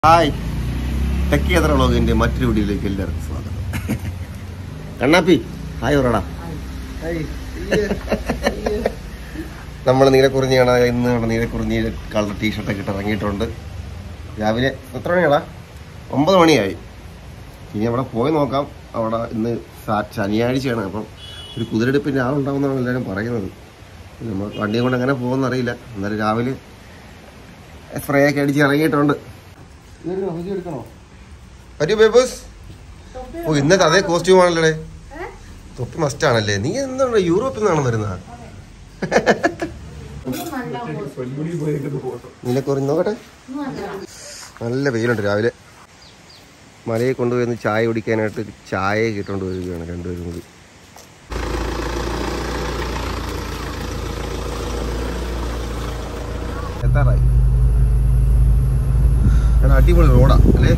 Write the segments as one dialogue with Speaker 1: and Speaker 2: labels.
Speaker 1: Hi തെക്കേതര വ്ളോഗിന്റെ മറ്റൊരു വീഡിയോയിലേക്ക് എല്ലാവർക്കും സ്വാഗതം കണ്ണാപ്പി ഹായ് പറടാ നമ്മൾ നീലക്കുറിഞ്ഞിയാണ് ഇന്ന് നീലക്കുറിഞ്ഞി കളർ ടീഷർട്ടൊക്കെ ഇട്ട് ഇറങ്ങിയിട്ടുണ്ട് രാവിലെ എത്ര മണിയാടാ ഒമ്പത് മണിയായി ഇനി അവിടെ പോയി നോക്കാം അവിടെ ഇന്ന് സാ- ശനിയാഴ്ചയാണ് അപ്പം ഒരു കുതിരെടുപ്പിൻ്റെ ആളുണ്ടാവുമെന്നാണ് എല്ലാവരും പറയുന്നത് നമ്മൾ വണ്ടിയും കൊണ്ട് എങ്ങനെ പോകുമെന്ന് അറിയില്ല എന്നാലും രാവിലെ സ്പ്രേ ഒക്കെ അടിച്ച് ഇറങ്ങിയിട്ടുണ്ട് പറ്റൂ ബേബൂസ് ഓ ഇന്നത്തെ അതേ കോസ്റ്റ്യൂം ആണല്ലേ തൊപ്പി മസ്റ്റ് ആണല്ലേ നീ എന്താണ് യൂറോപ്പിൽ നിന്നാണ് വരുന്നത് നിന്നെ കുറഞ്ഞ് നോക്കട്ടെ നല്ല വെയിലുണ്ട് രാവിലെ മലയെ കൊണ്ടുപോയി ചായ കുടിക്കാനായിട്ട് ചായ കിട്ടുകൊണ്ട് വരികയാണ് രണ്ടുപേരും കൂടി എത്താറായി നല്ല അടിപൊളി റോഡാ അല്ലേ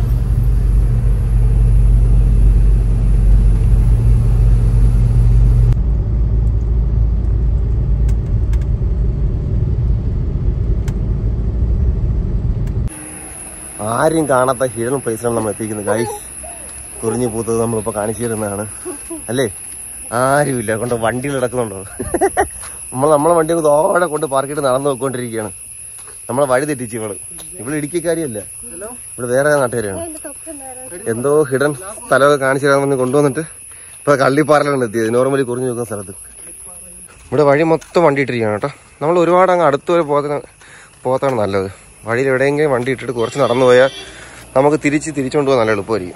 Speaker 1: ആരും കാണാത്ത ഹിഡൻ പ്ലേസിലാണ് നമ്മൾ എത്തിക്കുന്നത് ഗൈസ് കുറിഞ്ഞു പൂത്തത് നമ്മളിപ്പോ കാണിച്ചു തരുന്നതാണ് അല്ലേ ആരുമില്ല കൊണ്ട് വണ്ടികൾ കിടക്കുന്നുണ്ടോ നമ്മൾ നമ്മളെ വണ്ടി തോടെ കൊണ്ട് പാർക്കിട്ട് നടന്നു പോയിക്കൊണ്ടിരിക്കുകയാണ് നമ്മളെ വഴി തെറ്റിച്ച് ഇവള് ഇവള് ഇടുക്കിക്കാരിയല്ല ഇവിടെ വേറെ നാട്ടുകാരാണ് എന്തോ ഹിഡൻ സ്ഥലമൊക്കെ കാണിച്ചു തരാമെന്ന് കൊണ്ടുവന്നിട്ട് ഇപ്പൊ കള്ളിപ്പാറലാണ് എത്തിയത് നോർമലി കുറിഞ്ഞു നിൽക്കുന്ന സ്ഥലത്ത് ഇവിടെ വഴി മൊത്തം വണ്ടി ഇട്ടിരിക്കുകയാണ് കേട്ടോ നമ്മൾ ഒരുപാട് അങ്ങ് അടുത്ത് വരെ പോകാത്ത പോകത്താണ് നല്ലത് വഴിയിൽ എവിടെയെങ്കിലും വണ്ടി ഇട്ടിട്ട് കുറച്ച് നടന്നു പോയാൽ നമുക്ക് തിരിച്ച് തിരിച്ചുകൊണ്ട് പോകാൻ നല്ല എളുപ്പമായിരിക്കും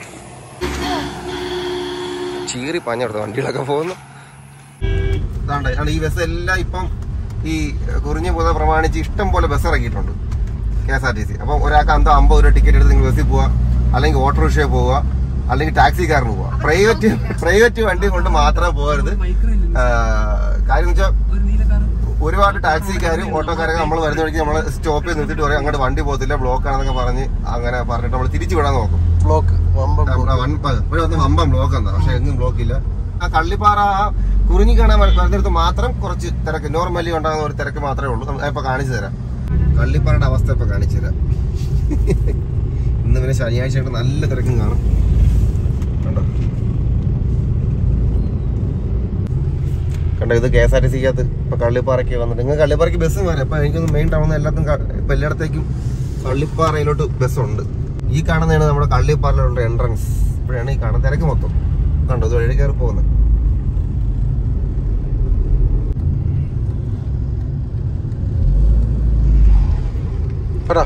Speaker 1: ചീറി പാഞ്ഞെടുത്ത വണ്ടികളൊക്കെ പോകുന്നു ഈ ബസ് എല്ലാം ഇപ്പം ഈ കുറിഞ്ഞു പോകുന്ന പ്രമാണിച്ച് ഇഷ്ടം പോലെ ബസ് ഇറക്കിയിട്ടുണ്ട് കെ എസ് ആർ ടി സി അപ്പം ഒരാൾക്ക് അന്തോ അമ്പത് രൂപ ടിക്കറ്റ് എടുത്ത് നിങ്ങൾ ബസ്സിൽ പോവുക അല്ലെങ്കിൽ ഓട്ടോറിക്ഷയിൽ പോവുക അല്ലെങ്കിൽ ടാക്സിക്കാരന് പോവുക പ്രൈവറ്റ് പ്രൈവറ്റ് വണ്ടി കൊണ്ട് മാത്രമേ പോകരുത് ആ, കാര്യം വെച്ചാൽ ഒരുപാട് ടാക്സിക്കാരും ഓട്ടോക്കാരൊക്കെ നമ്മൾ വരുന്ന വഴിക്ക് നമ്മൾ സ്റ്റോപ്പിൽ നിർത്തിയിട്ട് പറയും അങ്ങോട്ട് വണ്ടി പോകത്തില്ല ബ്ലോക്ക് ആണെന്നൊക്കെ പറഞ്ഞ് അങ്ങനെ പറഞ്ഞിട്ട് നമ്മൾ തിരിച്ചു വിടാൻ നോക്കും
Speaker 2: ബ്ലോക്ക്
Speaker 1: നമ്മുടെ വൻ- ഇവിടെ വന്ന് വമ്പം ബ്ലോക്ക് എന്താ പക്ഷെ എങ്ങും ബ്ലോക്ക് ഇല്ല ആ കള്ളിപ്പാറ ആ കുറിഞ്ഞി കാണാൻ വര- വരുന്നിടത്ത് മാത്രം കുറച്ച് തിരക്ക് നോർമലി ഉണ്ടാകുന്ന ഒരു തിരക്ക് മാത്രമേ ഉള്ളൂ നമ്മ- ഇപ്പൊ കാണിച്ചു തരാം കള്ളിപ്പാറയുടെ അവസ്ഥ ഇപ്പൊ കാണിച്ചു തരാം ഇന്ന് പിന്നെ ശനിയാഴ്ച ആയിട്ട് നല്ല തിരക്കും കാണും കണ്ടോ കണ്ടോ ഇത് കെ എസ് ആർ ടി സിക്കകത്ത് ഇപ്പൊ കള്ളിപ്പാറയ്ക്ക് വന്നിട്ട് നിങ്ങൾ കള്ളിപ്പാറയ്ക്ക് ബസ് വരാം അപ്പൊ എനിക്കൊന്ന് മെയിൻ ടൗണിൽ എല്ലാത്തും ക- ഇപ്പൊ എല്ലായിടത്തേക്കും കള്ളിപ്പാറയിലോട്ട് ബസ് ഉണ്ട് ഈ കാണുന്നതാണ് നമ്മുടെ കള്ളിപ്പാറയിലുള്ള എൻട്രൻസ് ഇപ്പോഴാണ് ഈ കാണുന്ന തിരക്ക് മൊത്തം കണ്ടോ ഇത് വഴി കയറി പോകുന്നത്
Speaker 2: പറ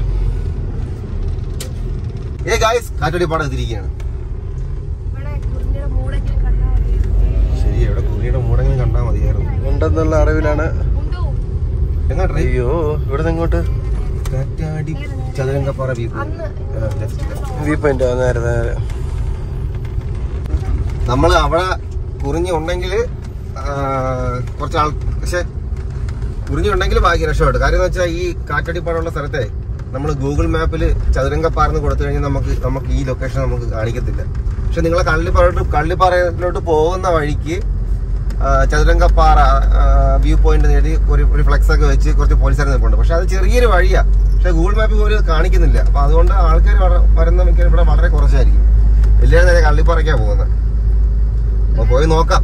Speaker 1: ഏ ഗായ്സ് കാറ്റടി പാടം എത്തിയിരിക്കുകയാണ്
Speaker 3: ഇവിടെ കുറിഞ്ഞിയുടെ മൂടെങ്കിലും കണ്ടാൽ മതിയായിരുന്നു.
Speaker 1: ശരി എവിടെ കുറിയുടെ മൂടെങ്കിലും കണ്ടാൽ മതിയായിരുന്നു
Speaker 2: ഉണ്ടെന്നുള്ള അറിവിലാണ്
Speaker 3: ഉണ്ടോ?
Speaker 1: എങ്ങോട്ട്
Speaker 2: അയ്യോ ഇവിടെ ഇങ്ങോട്ട്
Speaker 1: കാറ്റാടി ചതുരംഗപ്പാറ വീപ്പ്
Speaker 3: അന്ന്
Speaker 2: വ്യൂ പോയിന്റ് നേരെ നേരെ
Speaker 1: നമ്മൾ അവിടെ കുറിഞ്ഞുണ്ടെങ്കിൽ കുറച്ച് ആൾ പക്ഷെ കുറിഞ്ഞുണ്ടെങ്കിൽ ഭാഗ്യ രക്ഷപ്പെട്ടു കാര്യം എന്ന് വെച്ചാൽ ഈ കാറ്റടിപ്പാടുള്ള സ്ഥലത്തെ നമ്മൾ ഗൂഗിൾ മാപ്പിൽ ചതുരംഗപ്പാറന്ന് കൊടുത്തു കഴിഞ്ഞാൽ നമുക്ക് നമുക്ക് ഈ ലൊക്കേഷൻ നമുക്ക് കാണിക്കത്തില്ല പക്ഷെ നിങ്ങളെ കള്ളിപ്പാറോട്ട് കള്ളിപ്പാറയിലോട്ട് പോകുന്ന വഴിക്ക് ആ, ചതുരംഗപ്പാറ വ്യൂ പോയിന്റ് നേടി ഒരു ഒരു ഫ്ലെക്സ് ഒക്കെ വെച്ച് കുറച്ച് പോലീസുകാർ നിൽപ്പുണ്ട് പക്ഷെ അത് ചെറിയൊരു വഴിയാ പക്ഷെ ഗൂഗിൾ മാപ്പിൽ പോലും ഇത് കാണിക്കുന്നില്ല അപ്പൊ അതുകൊണ്ട് ആൾക്കാർ വരുന്ന മിക്കവാറും ഇവിടെ വളരെ കുറച്ചായിരിക്കും എല്ലാവരും നേരെ കള്ളിപ്പാറയ്ക്കാ പോകുന്നത് അപ്പൊ പോയി നോക്കാം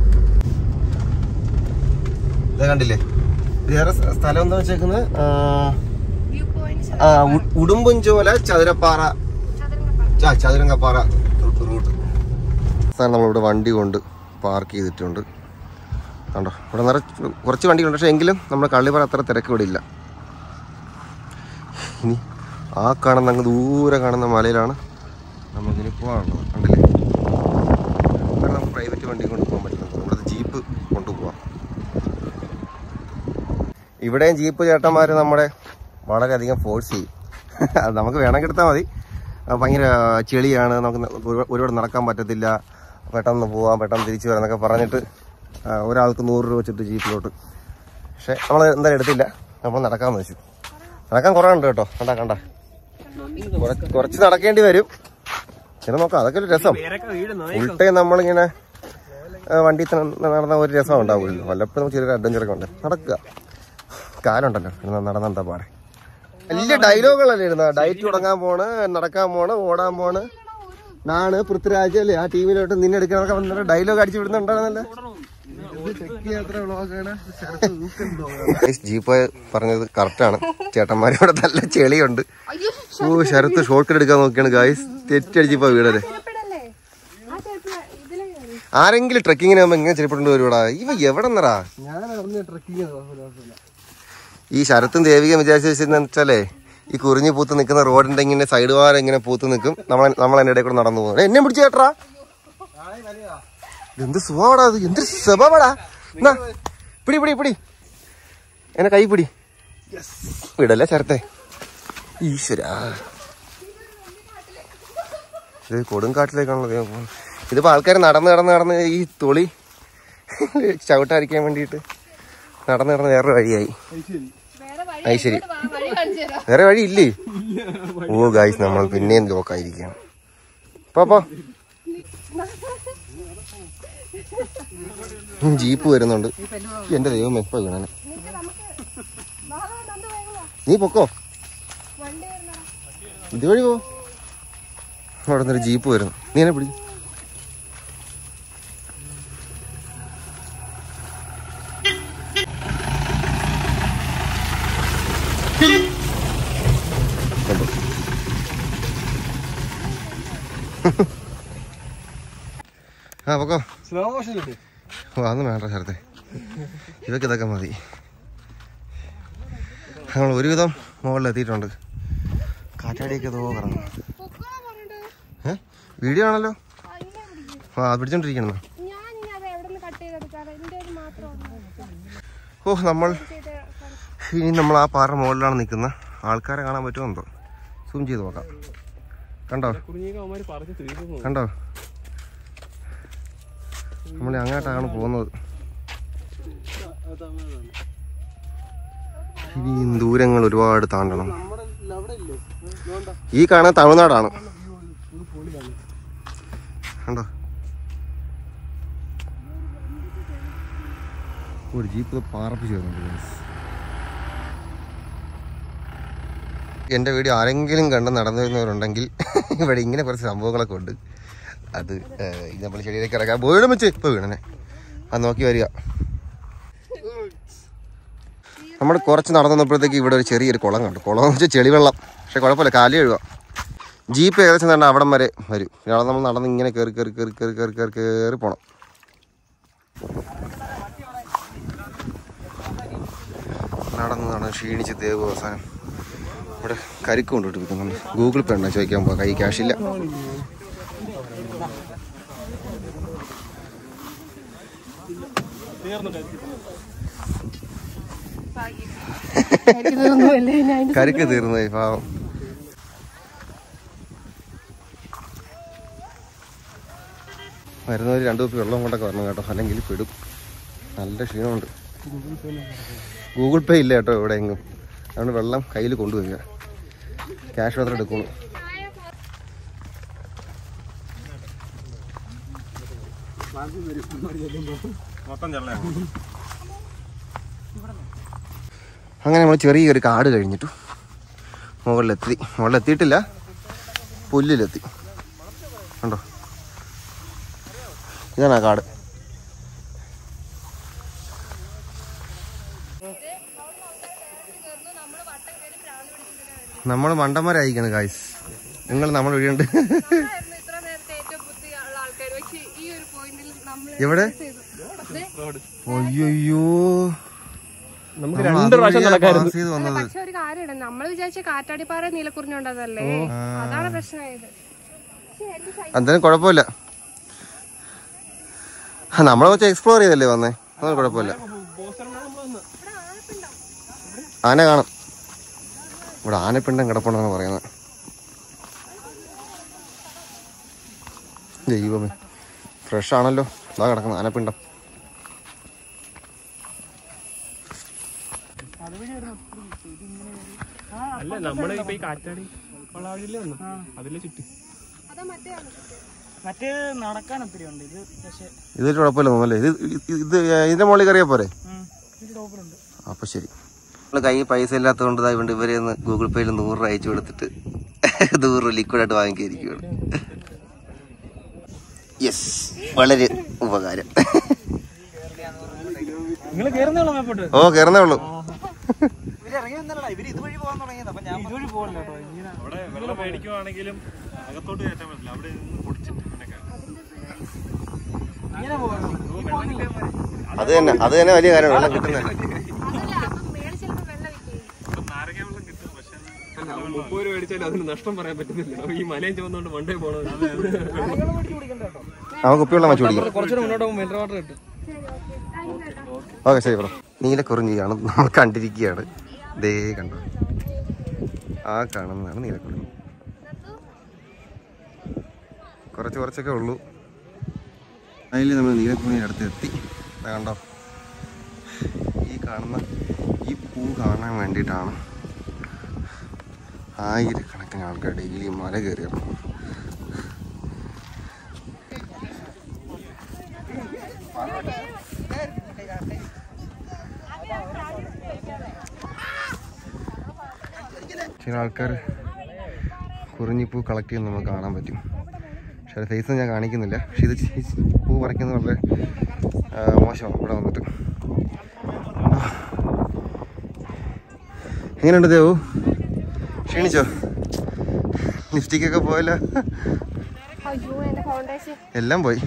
Speaker 1: ഇത് കണ്ടില്ലേ ഇത് വേറെ സ്ഥ- സ്ഥലം എന്താ വെച്ചേക്കുന്നത് ആ,
Speaker 3: വ്യൂ പോയിന്റ്സ്
Speaker 1: ആ, ഉ- ഉടുമ്പൻചോല ചതുരപ്പാറ
Speaker 3: ചതുരംഗപ്പാറ.
Speaker 1: ആ, ചതുരംഗപ്പാറ റൂട്ട് സാർ നമ്മളിവിടെ വണ്ടി കൊണ്ട് പാർക്ക് ചെയ്തിട്ടുണ്ട് കണ്ടോ ഇവിടെ നിറ കുറച്ച് വണ്ടികളുണ്ട് പക്ഷേ എങ്കിലും നമ്മുടെ കള്ളിപ്പാറ അത്ര തിരക്ക് ഇവിടെ ഇല്ല ഇനി ആ കാണുന്ന അങ്ങ് ദൂരെ കാണുന്ന മലയിലാണ് നമുക്കിനി പോകാനുള്ളത് കണ്ടില്ലേ കാരണം നമുക്ക് പ്രൈവറ്റ് വണ്ടി കൊണ്ട് പോകാൻ പറ്റില്ല നമ്മുടെ ജീപ്പ് കൊണ്ടുപോകാം ഇവിടെയും ജീപ്പ് ചേട്ടന്മാർ നമ്മുടെ വളരെയധികം ഫോഴ്സ് ചെയ്യും അത് നമുക്ക് വേണമെങ്കിൽ എടുത്താൽ മതി ആ, ഭയങ്കര ചെളിയാണ് നമുക്ക് ന- ഒരു- ഒരുപാട് നടക്കാൻ പറ്റത്തില്ല പെട്ടെന്ന് പോവാം പെട്ടെന്ന് തിരിച്ചു വരാം എന്നൊക്കെ പറഞ്ഞിട്ട് ആ, ഒരാൾക്ക് നൂറ് രൂപ വെച്ചിട്ട് ജീപ്പിലോട്ട് പക്ഷെ നമ്മൾ എന്തായാലും എടുത്തില്ല നമ്മൾ നടക്കാമെന്ന് വെച്ചു നടക്കാൻ കുറേ ഉണ്ട് കേട്ടോ കണ്ടാ കണ്ട കുറച്ച് കുറച്ച് നടക്കേണ്ടി വരും പിന്നെ നോക്കാം അതൊക്കെ ഒരു രസം ഫുൾ ടൈം നമ്മളിങ്ങനെ ആ, വണ്ടി നടന്ന ഒരു രസം ഉണ്ടാവില്ല വല്ലപ്പോഴും ചെറിയൊരു അഡ്വഞ്ചറൊക്കെ ഉണ്ട് നടക്കുക കാലുണ്ടല്ലോ നടന്നെന്താ പാടെ വലിയ ഡയലോഗുകളല്ലേ ഇരുന്ന ഡയറ്റ് തുടങ്ങാൻ പോണ് നടക്കാൻ പോണ് ഓടാൻ പോണ് നാണ് പൃഥ്വിരാജ് അല്ലേ ആ ടീമിലോട്ട് നിന്നെ എടുക്കാനൊക്കെ വന്നിട്ട് ഡയലോഗ് അടിച്ചു വിടുന്നുണ്ടായിരുന്നല്ലേ ജീപ്പ് പറഞ്ഞത് കറക്റ്റാണ് ചേട്ടന്മാരിവിടെ നല്ല ചെളിയുണ്ട് ഓ ശരത്ത് ഷോർട്ട് കട്ട് എടുക്കാൻ നോക്കിയാണ് ഗായ്സ് തെറ്റടിച്ചിപ്പോ വീടല്ലേ
Speaker 3: ചെരുപ്പിടല്ലേ ആ ചെരുപ്പ് ഇതിലെ കയറി
Speaker 1: ആരെങ്കിലും ട്രക്കിങ്ങിന് ആകുമ്പോ എങ്ങനെ ചെരുപ്പിട്ടുണ്ട് വരുവാടാ ഇവ എവിടെ നിന്നറാ
Speaker 2: ഞാൻ അറിഞ്ഞ ട്രക്കിങ്
Speaker 1: ഈ ശരത്തും ദേവികം വിചാരിച്ചെന്ന് വെച്ചാലേ ഈ കുറിഞ്ഞു പൂത്ത് നിൽക്കുന്ന റോഡിന്റെ ഇങ്ങനെ സൈഡ് വാരം ഇങ്ങനെ പൂത്ത് നിൽക്കും നമ്മൾ നമ്മൾ അതിന്റെ ഇടയിൽ കൂടെ നടന്നു പോകും എന്നെ പിടിച്ചു കേട്ടാ എന്ത് സുഖമാടാ അത് എന്ത് സ്വഭാവടാ എന്നാ പിടി പിടി പിടി എന്നെ കൈ പിടി വിടല്ലേ ശരത്തെ ഈശ്വരാ ഇത് കൊടുങ്കാട്ടിലേക്കാണല്ലോ ദൈവം പോകുന്നത് ഇതിപ്പോ ആൾക്കാർ നടന്ന് നടന്ന് നടന്ന് ഈ തൊളി ചവിട്ടാതിരിക്കാൻ വേണ്ടിയിട്ട് നടന്ന് നടന്ന് വേറൊരു വഴിയായി
Speaker 3: വേറെ വഴി
Speaker 1: അത് ശരി
Speaker 3: വാ, വഴി കാണിച്ചു തരാം
Speaker 1: വേറെ വഴിയില്ലേ ഓ ഗായ്സ് നമ്മൾ പിന്നെയും ലോക്കായിരിക്കുകയാണ് പാപ്പാ ജീപ്പ് വരുന്നുണ്ട് എന്റെ ദൈവം എപ്പോ വീണനെ
Speaker 3: എന്നിട്ട് നമുക്ക് വാ, വാ, നന്ദു വേഗം വാ.
Speaker 1: നീ പൊക്കോ
Speaker 3: വണ്ടി വരുന്നടാ
Speaker 1: ഇതുവഴി പോ അവിടെ നിന്നൊരു ജീപ്പ് വരുന്നു നീ എന്നെ പിടി കണ്ടോ? ആ പൊക്കോ
Speaker 2: സ്ലോ മോഷനില്ലേ
Speaker 1: ഓ അതൊന്നും വേണ്ട സ്ഥലത്തെ ഇതൊക്കെ ഇതൊക്കെ മതി നമ്മൾ ഒരുവിധം മുകളിൽ എത്തിയിട്ടുണ്ട് കാറ്റാടിയൊക്കെ തോ കറങ്ങും
Speaker 3: പൊക്കോളാ പറഞ്ഞിട്ട്
Speaker 1: ഏ വീഡിയോ ആണല്ലോ
Speaker 3: ആ, ഇങ്ങനെ പിടിക്ക്.
Speaker 1: ആ അത് പിടിച്ചോണ്ടിരിക്കണം
Speaker 3: ഞാൻ ഇനി അത് എവിടെ നിന്ന് കട്ട് ചെയ്തെടുക്കാറ് എന്റെ ഒരു മാത്രമാണ്
Speaker 1: ഓ നമ്മൾ
Speaker 3: ചെയ്ത്
Speaker 1: ഇനി നമ്മൾ ആ പാറ മുകളിലാണ് നിൽക്കുന്ന ആൾക്കാരെ കാണാൻ പറ്റുമോ എന്തോ സൂം ചെയ്ത് നോക്കാം കണ്ടോ കണ്ടോ നമ്മൾ അങ്ങോട്ടാണ് പോകുന്നത് ഇനി ദൂരങ്ങൾ ഒരുപാട് താണ്ടണം
Speaker 2: നമ്മുടെ അവിടെ ഇല്ലേ നോണ്ട
Speaker 1: ഈ കാണാൻ തമിഴ്നാടാണ് കണ്ടോ ഒരു ജീപ്പ് പാറപ്പിച്ച് വരുന്നുണ്ട് guys. എൻ്റെ വീഡിയോ ആരെങ്കിലും കണ്ട് നടന്നു വരുന്നവരുണ്ടെങ്കിൽ ഇവിടെ ഇങ്ങനെ കുറച്ച് സംഭവങ്ങളൊക്കെ ഉണ്ട് അത് ഏഹ്, ഇത് നമ്മൾ ചെടിയിലേക്ക് ഇറക്കാൻ വീടും വെച്ച് ഇപ്പൊ വീണനെ അത് നോക്കി വരിക നമ്മൾ കുറച്ച് നടന്നു വന്നപ്പോഴത്തേക്ക് ഇവിടെ ഒരു ചെറിയൊരു കുളം കണ്ടു കുളം എന്ന് വെച്ചാൽ ചെളിവെള്ളം പക്ഷെ കുഴപ്പമില്ല കാലി കഴുകാം ജീപ്പ് ഏകദേശം തന്നെ അവിടം വരെ വരും ഇയാളെ നമ്മൾ നടന്ന് ഇങ്ങനെ കയറി കയറി കയറി കയറി കയറി കയറി കയറി പോകണം നടന്ന് നടന്ന് ക്ഷീണിച്ച് ദേവ് അവസാനം ഇവിടെ കരിക്ക് കൊണ്ടിട്ട് വിൽക്കുന്നുണ്ട് ഗൂഗിൾ പേ ഉണ്ടോ ചോദിക്കാൻ പോവാ കൈ ക്യാഷ് ഇല്ല
Speaker 3: ഇതൊന്നുമല്ലേ ഞാൻ
Speaker 1: കരിക്ക് തീർന്നതായി പാവം വരുന്നവർ രണ്ടു കുപ്പി വെള്ളം കൊണ്ടൊക്കെ വരണം കേട്ടോ അല്ലെങ്കിൽ പെടും നല്ല ക്ഷീണമുണ്ട് ഗൂഗിൾ പേ ഇല്ല കേട്ടോ ഇവിടെ എങ്ങും അതുകൊണ്ട് വെള്ളം കയ്യിൽ കൊണ്ടുവരിക ക്യാഷ് മാത്രം എടുക്കുള്ളൂ അങ്ങനെ നമ്മൾ ചെറിയൊരു കാട് കഴിഞ്ഞിട്ടു മുകളിലെത്തി മുകളിലെത്തിയിട്ടില്ല പുല്ലിലെത്തി കണ്ടോ ഇതാണ് ആ കാട് നമ്മൾ മണ്ടന്മാരായിരിക്കണം കായ്സ് നിങ്ങൾ നമ്മൾ വീഴുണ്ട്
Speaker 3: നമ്മളായിരുന്നു ഇത്ര നേരത്തെ ഏറ്റവും ബുദ്ധിയുള്ള ആൾക്കാർ പക്ഷെ ഈ ഒരു പോയിന്റിൽ നമ്മൾ
Speaker 1: എവിടെ
Speaker 3: ദേ,
Speaker 1: അയ്യോ
Speaker 2: നമുക്ക് രണ്ട് പ്രാവശ്യം നടക്കായിരുന്നു
Speaker 1: ചെയ്ത് വന്നത്
Speaker 3: പക്ഷെ ഒരു കാര്യമുണ്ട് നമ്മൾ വിചാരിച്ച കാറ്റാടിപ്പാറ നീലക്കുറിഞ്ഞുണ്ടതല്ലേ അതാണ് പ്രശ്നമായത് പക്ഷെ എന്റെ സൈ-
Speaker 1: എന്തായാലും കുഴപ്പമില്ല ആ, നമ്മളെ വെച്ച് എക്സ്പ്ലോർ ചെയ്തല്ലേ വന്നേ അതൊന്നും കുഴപ്പമില്ല ആന കാണാം ഇവിടെ ആനപ്പിണ്ടം കിടപ്പുണ്ടെന്നാണ് പറയുന്നത് ദൈവമേ ഫ്രഷ് ആണല്ലോ ഇതാ കിടക്കുന്ന ആനപ്പിണ്ടം
Speaker 4: അല്ല നമ്മള് ഇപ്പൊ ഈ കാറ്റാടി വളാഴില്ലേ വന്നു അതിലെ ചുറ്റി
Speaker 3: അതാ മറ്റേ ആണ്.
Speaker 5: മറ്റേ നടക്കാൻ ഒത്തിരി ഉണ്ട് ഇത് പക്ഷെ
Speaker 1: ഇതൊരു കുഴപ്പമില്ല തോന്നല്ലേ ഇത് ഇത് ഇത് ഇതിന്റെ മുകളിൽ കയറിയാ പോരെ
Speaker 5: ഇത് ടോപ്പറുണ്ട്
Speaker 1: അപ്പൊ ശരി നമ്മള് കയ്യിൽ പൈസ ഇല്ലാത്തതുകൊണ്ട് അതുകൊണ്ട് ഇവരെ ഒന്ന് ഗൂഗിൾ പേയിൽ നൂറ് രൂപ അയച്ചു കൊടുത്തിട്ട് നൂറ് രൂപ ലിക്വിഡായിട്ട് വാങ്ങിക്കായിരിക്കുകയാണ് യെസ് വളരെ ഉപകാരം
Speaker 5: നിങ്ങൾ കയറുന്നോളൂ മേപ്പോട്ട്
Speaker 1: ഓ കയറുന്നേ ഉള്ളൂ
Speaker 5: ഇവര് ഇറങ്ങി വന്നല്ലടാ ഇവര് ഇതുവഴി പോകാൻ തുടങ്ങിയത് അപ്പൊ ഞാൻ ഇതുവഴി പോകല്ലോ കേട്ടോ ഇങ്ങനെ
Speaker 4: അവിടെ വെള്ളം മേടിക്കുവാണെങ്കിലും അകത്തോട്ട് കയറ്റാൻ പറ്റില്ല അവിടെ നിന്ന് പൊടിച്ചിട്ട് പിന്നെ കയറാം.
Speaker 5: ഇങ്ങനെ പോകണം
Speaker 1: അത് തന്നെ അത് തന്നെ വലിയ കാര്യമാണ് വെള്ളം കിട്ടുന്നത്
Speaker 3: അതല്ല അപ്പം മേളിൽ ചിലപ്പോൾ വെള്ളം വിൽക്കുകയും
Speaker 4: ഇപ്പം നാരങ്ങ വെള്ളം കിട്ടും പക്ഷെ
Speaker 2: അല്ല മുപ്പത് രൂപ മേടിച്ചാലും അതിന് നഷ്ടം പറയാൻ പറ്റുന്നില്ല ഈ മലയും ചുവന്നുകൊണ്ട് മണ്ടേ പോണത്
Speaker 1: നമുക്ക് കുപ്പിവെള്ളം വെച്ച് കുടിക്കാം
Speaker 2: കുറച്ചുകൂടെ മുന്നോട്ട് പോകുമ്പോൾ മിനറൽ വാട്ടർ കിട്ടും
Speaker 1: ഓക്കെ ശരി ബ്രോ നീലക്കുറിഞ്ഞിയാണ് നമ്മൾ കണ്ടിരിക്കുകയാണ് ദേ കണ്ടോ ആ കാണുന്നതാണ് നീലക്കുറിഞ്ഞി കുറച്ച് കുറച്ചൊക്കെ ഉള്ളൂ അതിൽ നമ്മൾ നീലക്കുറിഞ്ഞിയുടെ അടുത്ത് എത്തി ദാ കണ്ടോ ഈ കാണുന്ന ഈ പൂ കാണാൻ വേണ്ടിയിട്ടാണ് ആയിരക്കണക്കിന് ആൾക്കാർ ഡെയിലി മല കയറിയത് ചില ആൾക്കാർ കുറിഞ്ഞിപ്പൂ കളക്ട് ചെയ്യുന്നത് നമുക്ക് കാണാൻ പറ്റും പക്ഷെ അത് ഫേസ് ഞാൻ കാണിക്കുന്നില്ല പക്ഷെ ഇത് ചി- പൂ പറിക്കുന്നത് വളരെ ആ, മോശമാണ് ഇവിടെ വന്നിട്ട് എങ്ങനെയുണ്ട് ദേവു ക്ഷീണിച്ചോ ലിഫ്റ്റിക്കൊക്കെ പോയല്ലോ
Speaker 3: അയ്യോ എന്റെ ഫൗണ്ടേഷൻ
Speaker 1: എല്ലാം പോയി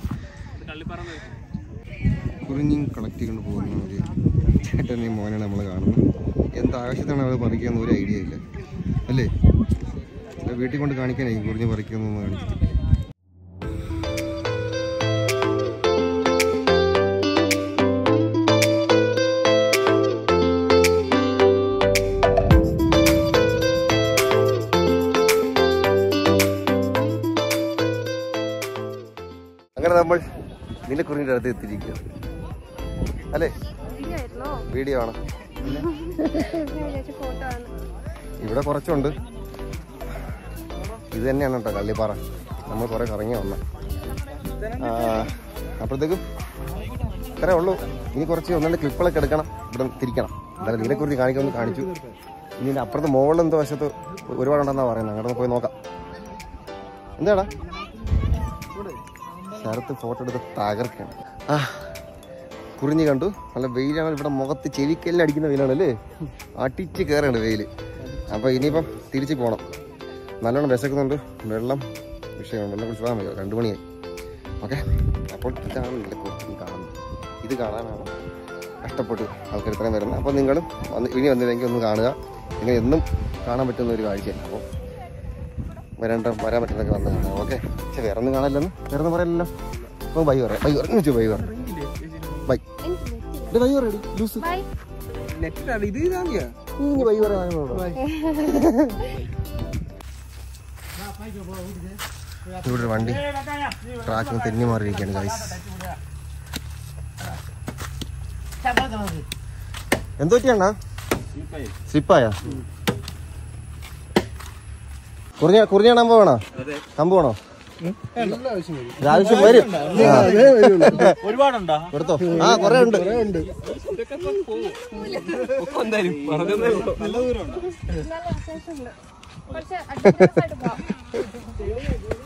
Speaker 1: കുറിഞ്ഞും കളക്ട് ചെയ്തുകൊണ്ട് പോകുന്ന ഒരു ചേട്ടനെയും മോനാണ് നമ്മൾ കാണുന്നത് എന്ത് ആവശ്യത്തിനാണ് അവർ പറിക്കാന്ന് ഒരു ഐഡിയ ഇല്ല അല്ലേ അല്ല വീട്ടിൽ കൊണ്ട് കാണിക്കാനായിരിക്കും കുറിഞ്ഞ് പറിക്കുന്നൊന്ന് കാണിച്ചിട്ട് അങ്ങനെ നമ്മൾ നീലക്കുറിഞ്ഞിൻ്റെ അടുത്ത് എത്തിയിരിക്കുകയാണ് അല്ലേ
Speaker 3: ആയിരുന്നോ
Speaker 1: വീഡിയോ ആണ്
Speaker 3: ഫോട്ടോ ആണ്
Speaker 1: ഇവിടെ കുറച്ചുണ്ട് ഇത് തന്നെയാണ് കേട്ടോ കള്ളിപ്പാറ നമ്മൾ കുറെ കറങ്ങി വന്ന അപ്പോഴത്തേക്കും ഇത്രേ ഉള്ളൂ ഇനി കുറച്ച് ഒന്നുകൊണ്ട് ക്ലിപ്പുകളൊക്കെ എടുക്കണം ഇവിടെ തിരിക്കണം എന്തായാലും നീലക്കുറിഞ്ഞി കാണിക്കാമെന്ന് കാണിച്ചു ഇനി ഇതിന്റെ അപ്പുറത്ത് മുകളിൽ എന്തോ വശത്ത് ഒരുപാടുണ്ടെന്നാ പറയുന്നത് അങ്ങോട്ട് പോയി നോക്കാം എന്താടാ ശരത്ത് ഫോട്ടോ എടുത്ത് തകർക്കാണ് ആ കുറിഞ്ഞ് കണ്ടു നല്ല വെയിലാണ് ഇവിടെ മുഖത്ത് ചെവിക്കെല്ലാം അടിക്കുന്ന വെയിലാണ് അല്ലേ അടിച്ച് കയറാണ് വെയിൽ അപ്പോൾ ഇനിയിപ്പം തിരിച്ച് പോകണം നല്ലോണം വിശക്കുന്നുണ്ട് വെള്ളം വിഷയമാണ് വെള്ളം കുടിച്ച് പോകാൻ വയ്യ രണ്ട് മണിയായി ഓക്കെ അപ്പോൾ ഇതാണ് നല്ല കുറിഞ്ഞി കാണുന്നത് ഇത് കാണാനാണ് കഷ്ടപ്പെട്ട് ആൾക്കാർ ഇത്രയും വരുന്നത് അപ്പോൾ നിങ്ങളും വന്ന് ഇനി വന്നില്ലെങ്കിൽ ഒന്ന് കാണുക നിങ്ങൾ എന്നും കാണാൻ പറ്റുന്ന ഒരു കാഴ്ചയാണ് അപ്പോൾ വരേണ്ട വരാൻ പറ്റുന്നൊക്കെ വന്ന് കാണാം ഓക്കെ പക്ഷെ വേറെ ഒന്നും കാണാനില്ലെന്ന് വേറെ ഒന്നും പറയില്ലല്ലോ അപ്പോൾ ബൈ പറയാം ബൈ പറഞ്ഞു വെച്ചു ബൈ പറയാം ബൈ ഇത് ബൈ പറയടി ലൂസ്
Speaker 3: ബൈ
Speaker 2: നെറ്റിലാണ് ഇത് ഇതാ
Speaker 1: ഇനി ബൈ പറയാൻ ഇവിടെ ഒരു വണ്ടി ട്രാക്കിന് തെന്നി മാറിയിരിക്കുകയാണ് ഗൈസ് എന്തോ പറ്റിയാണ സ്ലിപ്പായ കുറിഞ്ഞ കുറിഞ്ഞ കമ്പ് വേണോ കമ്പ് വേണോ ആവശ്യം വരും ആ.
Speaker 5: ഒരുപാടുണ്ടോ
Speaker 1: എടുത്തോ ആ കൊറേ ഉണ്ട്
Speaker 2: എന്തായാലും പറഞ്ഞതേ ഉള്ളൂ
Speaker 3: നല്ല വിശേഷമുണ്ട് കുറച്ച് അഡ്വഞ്ചറസ് ആയിട്ട് പോവാം